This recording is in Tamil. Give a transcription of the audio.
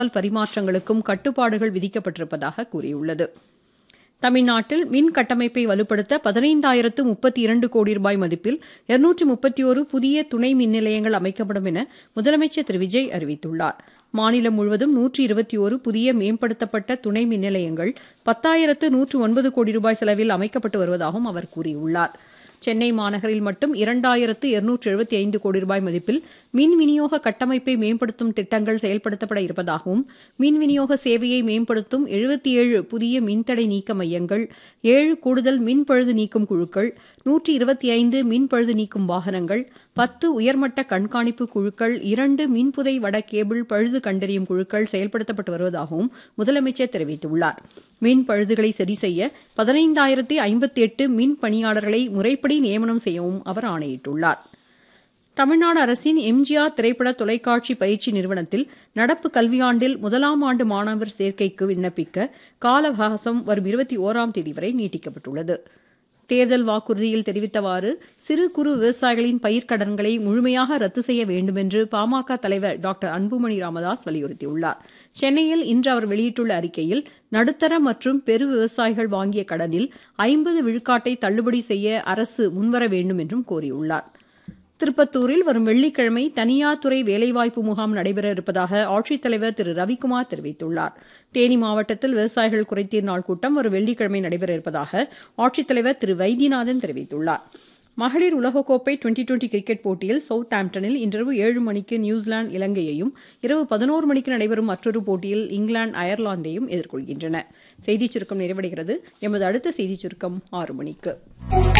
பரிமாற்றங்களுக்கும் கட்டுப்பாடுகள் விதிக்கப்பட்டிருப்பதாக கூறியுள்ளது தமிழ்நாட்டில் மின் கட்டமைப்பை வலுப்படுத்த பதினைந்தாயிரத்து முப்பத்தி இரண்டு கோடி ரூபாய் மதிப்பில் இருநூற்றி முப்பத்தி ஒரு புதிய துணை மின் நிலையங்கள் அமைக்கப்படும் என முதலமைச்சர் திரு விஜய் அறிவித்துள்ளார் மாநிலம் முழுவதும் நூற்றி இருபத்தி ஒரு புதிய மேம்படுத்தப்பட்ட துணை மின் நிலையங்கள் பத்தாயிரத்து நூற்று ஒன்பது கோடி ரூபாய் செலவில் அமைக்கப்பட்டு வருவதாகவும் அவர் கூறியுள்ளார் சென்னை மாநகரில் மட்டும் இரண்டாயிரத்து இருநூற்று எழுபத்தி ஐந்து கோடி ரூபாய் மதிப்பில் மின் விநியோக கட்டமைப்பை மேம்படுத்தும் திட்டங்கள் செயல்படுத்தப்பட இருப்பதாகவும் மின் விநியோக சேவையை மேம்படுத்தும் எழுபத்தி ஏழு புதிய மின்தடை நீக்க மையங்கள் ஏழு கூடுதல் மின் பழுது நீக்கும் குழுக்கள் நூற்றி இருபத்தி ஐந்து மின் பழுது நீக்கும் வாகனங்கள் பத்து உயர்மட்ட கண்காணிப்பு குழுக்கள் இரண்டு மின்புதை வட கேபிள் பழுது கண்டறியும் குழுக்கள் செயல்படுத்தப்பட்டு வருவதாகவும் முதலமைச்சர் தெரிவித்துள்ளார் மின் பழுதுகளை சரி செய்ய பதினைந்தாயிரத்தி ஐம்பத்தி எட்டு மின் பணியாளர்களை முறைப்படி நியமனம் செய்யவும் அவர் ஆணையிட்டுள்ளார் தமிழ்நாடு அரசின் எம்ஜிஆர் திரைப்பட தொலைக்காட்சி பயிற்சி நிறுவனத்தில் நடப்பு கல்வியாண்டில் முதலாம் ஆண்டு மாணவர் சேர்க்கைக்கு விண்ணப்பிக்க கால அவகாசம் வரும் இருபத்தி ஓராம் தேதி வரை நீட்டிக்கப்பட்டுள்ளது தேர்தல் வாக்குறுதியில் தெரிவித்தவாறு சிறு குறு விவசாயிகளின் பயிர்க்கடன்களை முழுமையாக ரத்து செய்ய வேண்டுமென்று பாமக தலைவர் டாக்டர் அன்புமணி ராமதாஸ் வலியுறுத்தியுள்ளார் சென்னையில் இன்று அவர் வெளியிட்டுள்ள அறிக்கையில் நடுத்தர மற்றும் பெரு விவசாயிகள் வாங்கிய கடனில் ஐம்பது விழுக்காட்டை தள்ளுபடி செய்ய அரசு முன்வர வேண்டும் என்றும் கோரியுள்ளார் திருப்பத்தூரில் வரும் வெள்ளிக்கிழமை தனியார் துறை வேலைவாய்ப்பு முகாம் நடைபெற இருப்பதாக ஆட்சித்தலைவர் திரு ரவிக்குமார் தெரிவித்துள்ளார் தேனி மாவட்டத்தில் விவசாயிகள் குறைதீர் நாள் கூட்டம் வரும் வெள்ளிக்கிழமை நடைபெற இருப்பதாக ஆட்சித்தலைவர் திரு வைத்தியநாதன் தெரிவித்துள்ளார் மகளிர் உலகக்கோப்பை டுவெண்டி டுவெண்டி கிரிக்கெட் போட்டியில் சவுத் ஆம்டனில் இன்றிரவு ஏழு மணிக்கு நியூசிலாந்து இலங்கையையும் இரவு பதினோரு மணிக்கு நடைபெறும் மற்றொரு போட்டியில் இங்கிலாந்து அயர்லாந்தையும் எதிர்கொள்கின்றன செய்திச் சுருக்கம் நிறைவடைகிறது எமது அடுத்த செய்திச் சுருக்கம் ஆறு மணிக்கு